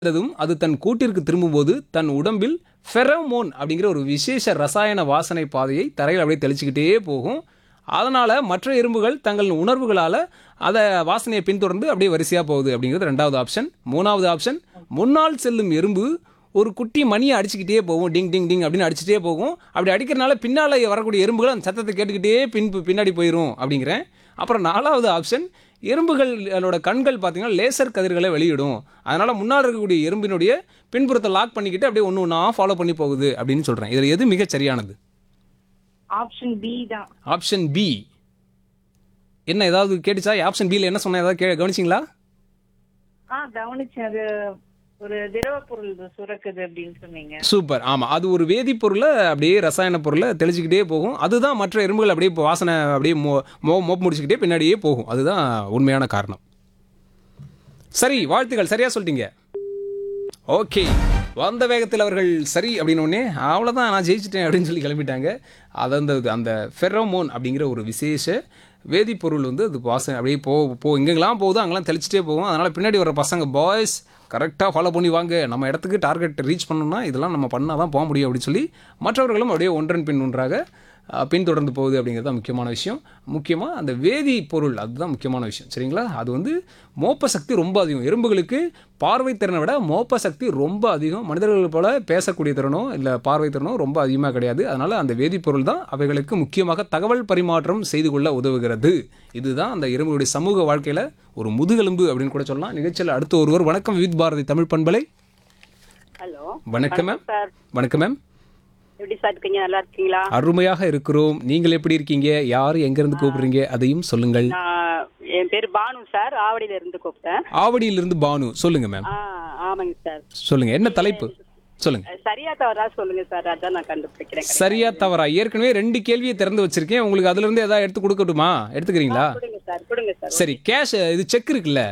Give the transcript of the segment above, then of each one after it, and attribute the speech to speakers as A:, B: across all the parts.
A: அதும் அது தன் கூட்டிற்கு திரும்பும்போது தன் உடம்பில் ஃபெரோமோன் அப்படிங்கிற ஒரு விசேஷ ரசாயன வாசனை பாதையை தரையில் அப்படியே தெளிச்சுக்கிட்டே போகும் அதனால் மற்ற எறும்புகள் தங்கள் உணர்வுகளால் அதை வாசனையை பின்தொடர்ந்து அப்படியே வரிசையாக போகுது அப்படிங்கிறது ரெண்டாவது ஆப்ஷன் மூணாவது ஆப்ஷன் முன்னால் செல்லும் எறும்பு ஒரு குட்டி மணியை அடிச்சுக்கிட்டே போகும் டிங் டிங் டிங் அப்படின்னு அடிச்சுட்டே போகும் அப்படி அடிக்கிறனால பின்னால் வரக்கூடிய எறும்புகள் அந்த சத்தத்தை கேட்டுக்கிட்டே பின் பின்னாடி போயிடும் அப்படிங்கிறேன் அப்புறம் நாலாவது ஆப்ஷன் எறும்புகளோட கண்கள் பார்த்தீங்கன்னா லேசர் கதிர்களை வெளியிடும் அதனால் முன்னால் இருக்கக்கூடிய எறும்பினுடைய பின்புறத்தை லாக் பண்ணிக்கிட்டு அப்படியே ஒன்று ஒன்றா ஃபாலோ பண்ணி போகுது அப்படின்னு சொல்கிறேன் இதில் எது மிகச் சரியானது
B: ஆப்ஷன் பி தான்
A: ஆப்ஷன் பி என்ன ஏதாவது கேட்டுச்சா ஆப்ஷன் பியில் என்ன சொன்னேன் ஏதாவது கே கவனிச்சிங்களா
B: ஆ கவனிச்சேன் அது ஒரு திரவ பொருள் சுரக்குது அப்படின்னு சொன்னீங்க
A: சூப்பர் ஆமாம் அது ஒரு வேதிப்பொருளை அப்படியே ரசாயன பொருளை தெளிச்சுக்கிட்டே போகும் அதுதான் மற்ற எறும்புகள் அப்படியே இப்போ வாசனை அப்படியே மோ மோ மோப் முடிச்சுக்கிட்டே பின்னாடியே போகும் அதுதான் உண்மையான காரணம் சரி வாழ்த்துக்கள் சரியாக சொல்லிட்டீங்க ஓகே வந்த வேகத்தில் அவர்கள் சரி அப்படின்னு உடனே அவ்வளோதான் நான் ஜெயிச்சிட்டேன் அப்படின்னு சொல்லி கிளம்பிட்டாங்க அது அந்த அந்த ஃபெரோமோன் அப்படிங்கிற ஒரு விசேஷ வேதிப்பொருள் வந்து அது வாசனை அப்படியே போ போ எங்கெங்கெல்லாம் போகுதோ அங்கெல்லாம் தெளிச்சிட்டே போகும் அதனால் பின்னாடி வர பசங்க பாய்ஸ் கரெக்டாக ஃபாலோ பண்ணி வாங்க நம்ம இடத்துக்கு டார்கெட் ரீச் பண்ணணும்னா இதெல்லாம் நம்ம பண்ணால் தான் போக முடியும் அப்படின்னு சொல்லி மற்றவர்களும் அப்படியே ஒன்றன் பின் ஒன்றாக அஹ், பின்தொடர்ந்து போகுது அப்படிங்கிறது தான் முக்கியமான விஷயம் முக்கியமாக அந்த வேதி பொருள் அதுதான் முக்கியமான விஷயம் சரிங்களா அது வந்து மோப்ப சக்தி ரொம்ப அதிகம் எறும்புகளுக்கு பார்வை திறனை விட மோப்ப சக்தி ரொம்ப அதிகம் மனிதர்கள் போல பேசக்கூடிய திறனோ இல்லை பார்வை திறனோ ரொம்ப அதிகமாக கிடையாது அதனால் அந்த வேதிப்பொருள் தான் அவைகளுக்கு முக்கியமாக தகவல் பரிமாற்றம் செய்து கொள்ள உதவுகிறது இதுதான் அந்த எறும்புகளுடைய சமூக வாழ்க்கையில் ஒரு முதுகெலும்பு அப்படின்னு கூட சொல்லலாம் நிகழ்ச்சியில் அடுத்த ஒருவர் வணக்கம் வித் பாரதி தமிழ் பண்பலை
C: ஹலோ
A: வணக்கம் மேம்
C: சார்
A: வணக்கம் மேம்
C: எப்படி சார் இருக்கீங்க நல்லா இருக்கீங்களா
A: அருமையாக இருக்கிறோம் நீங்கள் எப்படி இருக்கீங்க யார் எங்கேருந்து கூப்பிடுறீங்க அதையும் சொல்லுங்கள்
C: நான் என் பேர் பானு சார் ஆவடியில இருந்து கூப்பிட்டேன்
A: ஆவடியிலிருந்து பானு சொல்லுங்க மேம்
C: ஆ ஆமாங்க சார்
A: சொல்லுங்க என்ன தலைப்பு சொல்லுங்க
C: சரியா தவறா சொல்லுங்க சார் அதான் நான் கண்டுபிடிக்கிறேன்
A: சரியா தவறா ஏற்கனவே ரெண்டு கேள்வியை திறந்து வச்சிருக்கேன் உங்களுக்கு அதுல இருந்து ஏதாவது எடுத்து கொடுக்கட்டுமா எடுத்துக்கிறீங்களா
C: கொடுங்க சார் கொடுங்க சார்
A: சரி கேஷ் இது செக் இருக்குல்ல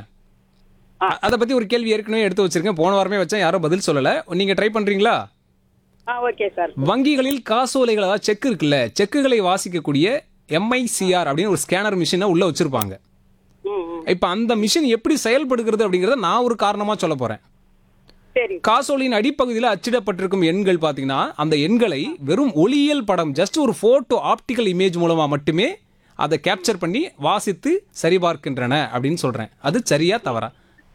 A: அ- அதை பத்தி ஒரு கேள்வி ஏற்கனவே எடுத்து வச்சிருக்கேன் போன வாரமே வச்சேன் யாரும் பதில் சொல்லல நீங்க ட்ரை பண்றீங்களா
C: ஆ ஓகே சார்
A: வங்கிகளில் காசோலைகள் அதாவது செக் இருக்குல்ல செக்குகளை வாசிக்கக்கூடிய எம்ஐசிஆர் அப்படின்னு ஒரு ஸ்கேனர் மிஷினை உள்ள வச்சிருப்பாங்க
C: ம் ம்
A: இப்போ அந்த மிஷின் எப்படி செயல்படுகிறது அப்படிங்கிறத நான் ஒரு காரணமா சொல்ல போறேன்
C: சரி
A: காசோலின் அடிப்பகுதியில் அச்சிடப்பட்டிருக்கும் எண்கள் பார்த்தீங்கன்னா அந்த எண்களை வெறும் ஒளியியல் படம் ஜஸ்ட் ஒரு போட்டோ ஆப்டிக்கல் இமேஜ் மூலமா மட்டுமே அதை கேப்சர் பண்ணி வாசித்து சரிபார்க்கின்றன அப்படின்னு சொல்றேன் அது சரியா தவறா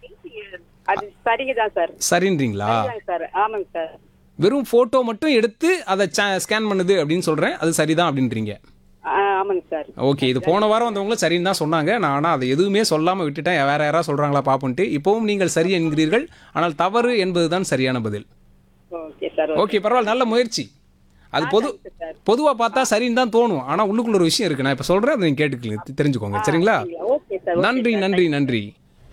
C: அது சரிங்க தான் சார்
A: சரின்றீங்களா
C: சரிதாங்க சார் ஆமாங்க சார்
A: வெறும் போட்டோ மட்டும் எடுத்து அதை ஸ்கேன் பண்ணுது அப்படின்னு சொல்றேன் அது சரிதான் அப்படின்றீங்க
C: ஆ, ஆமாங்க சார்
A: ஓகே இது போன வாரம் வந்தவங்களும் சரின்னு தான் சொன்னாங்க நான் ஆனால் அதை எதுவுமே சொல்லாமல் விட்டுட்டேன் வேற யாராவது சொல்றாங்களா பாப்புன்ட்டு இப்போவும் நீங்கள் சரி என்கிறீர்கள் ஆனால் தவறு என்பதுதான் சரியான பதில்
C: ஓகே சார்
A: ஓகே பரவாயில்ல நல்ல முயற்சி அது பொது
C: சார்
A: பொதுவாக பார்த்தா சரின்னு தான் தோணும் ஆனால் உள்ளுக்குள்ள ஒரு விஷயம் இருக்கு நான் இப்போ சொல்கிறேன் அதை நீங்கள் கேட்டுக்கங்க தெரிஞ்சுக்கோங்க சரிங்களா
C: ஓகே சார்
A: நன்றி நன்றி நன்றி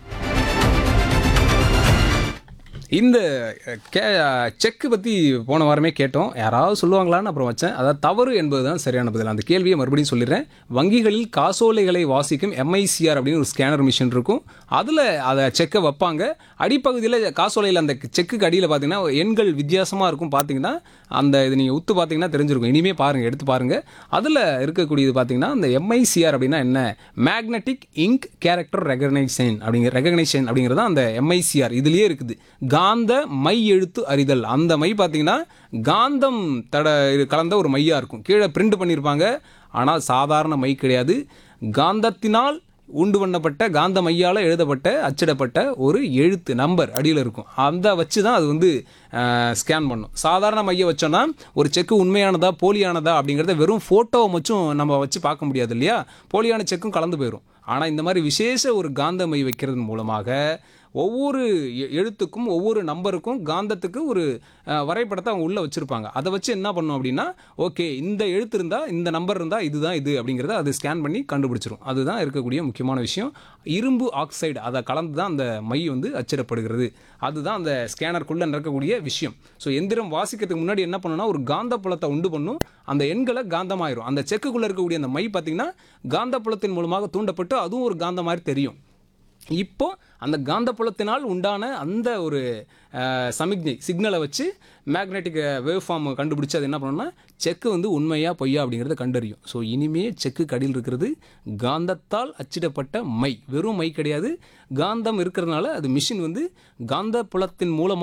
A: இந்த கே செக்கு பற்றி போன வாரமே கேட்டோம் யாராவது சொல்லுவாங்களான்னு அப்புறம் வச்சேன் அதாவது தவறு என்பது தான் சரியான பதில் அந்த கேள்வியை மறுபடியும் சொல்லிடுறேன் வங்கிகளில் காசோலைகளை வாசிக்கும் எம்ஐசிஆர் அப்படின்னு ஒரு ஸ்கேனர் மிஷின் இருக்கும் அதில் அதை செக்கை வைப்பாங்க அடிப்பகுதியில் காசோலையில் அந்த செக்குக்கு அடியில் பார்த்தீங்கன்னா எண்கள் வித்தியாசமாக இருக்கும் பார்த்தீங்கன்னா அந்த இது நீங்கள் உத்து பார்த்தீங்கன்னா தெரிஞ்சிருக்கும் இனிமே பாருங்கள் எடுத்து பாருங்கள் அதில் இருக்கக்கூடியது பார்த்தீங்கன்னா அந்த எம்ஐசிஆர் அப்படின்னா என்ன மேக்னெட்டிக் இங்க் கேரக்டர் ரெகனைசேஷன் அப்படிங்கிற ரெகனைசேஷன் அப்படிங்கிறது தான் அந்த எம்ஐசிஆர் இதுலேயே இருக்குது காந்த மை எழுத்து அறிதல் அந்த மை பார்த்தீங்கன்னா காந்தம் தட இது கலந்த ஒரு மையாக இருக்கும் கீழே பிரிண்ட் பண்ணியிருப்பாங்க ஆனால் சாதாரண மை கிடையாது காந்தத்தினால் உண்டு பண்ணப்பட்ட காந்த மையால் எழுதப்பட்ட அச்சிடப்பட்ட ஒரு எழுத்து நம்பர் அடியில் இருக்கும் அந்த வச்சு தான் அது வந்து ஸ்கேன் பண்ணும் சாதாரண மைய வச்சோன்னா ஒரு செக்கு உண்மையானதா போலியானதா அப்படிங்கிறத வெறும் ஃபோட்டோவை மட்டும் நம்ம வச்சு பார்க்க முடியாது இல்லையா போலியான செக்கும் கலந்து போயிடும் ஆனால் இந்த மாதிரி விசேஷ ஒரு காந்த மை வைக்கிறது மூலமாக ஒவ்வொரு எ- எழுத்துக்கும் ஒவ்வொரு நம்பருக்கும் காந்தத்துக்கு ஒரு அஹ், வரைபடத்தை அவங்க உள்ளே வச்சுருப்பாங்க அதை வச்சு என்ன பண்ணும் அப்படின்னா ஓகே இந்த எழுத்து இருந்தால் இந்த நம்பர் இருந்தால் இதுதான் இது அப்படிங்கிறத அது ஸ்கேன் பண்ணி கண்டுபிடிச்சிரும் அதுதான் இருக்கக்கூடிய முக்கியமான விஷயம் இரும்பு ஆக்சைடு அதை கலந்து தான் அந்த மை வந்து அச்சிடப்படுகிறது அதுதான் அந்த ஸ்கேனருக்குள்ளே நடக்கக்கூடிய விஷயம் ஸோ எந்திரம் வாசிக்கிறதுக்கு முன்னாடி என்ன பண்ணுன்னா ஒரு காந்த புலத்தை உண்டு பண்ணும் அந்த எண்களை காந்தமாயிரும் அந்த செக்குக்குள்ளே இருக்கக்கூடிய அந்த மை பார்த்தீங்கன்னா காந்த புலத்தின் மூலமாக தூண்டப்பட்டு அதுவும் ஒரு காந்த மாதிரி தெரியும் இப்போ அந்த காந்தப்புலத்தினால் உண்டான அந்த ஒரு அஹ், சமிக்ஞை சிக்னலை வச்சு மேக்னெட்டிக் வேவ் ஃபார்ம் கண்டுபிடிச்சு அது என்ன பண்ணணும்னா செக்கு வந்து உண்மையா பொய்யா அப்படிங்கிறத கண்டறியும் ஸோ இனிமே செக்கு கடியில் இருக்கிறது காந்தத்தால் அச்சிடப்பட்ட மை வெறும் மை கிடையாது காந்தம் இருக்கிறதுனால அது மிஷின் வந்து காந்த புலத்தின் மூலமாக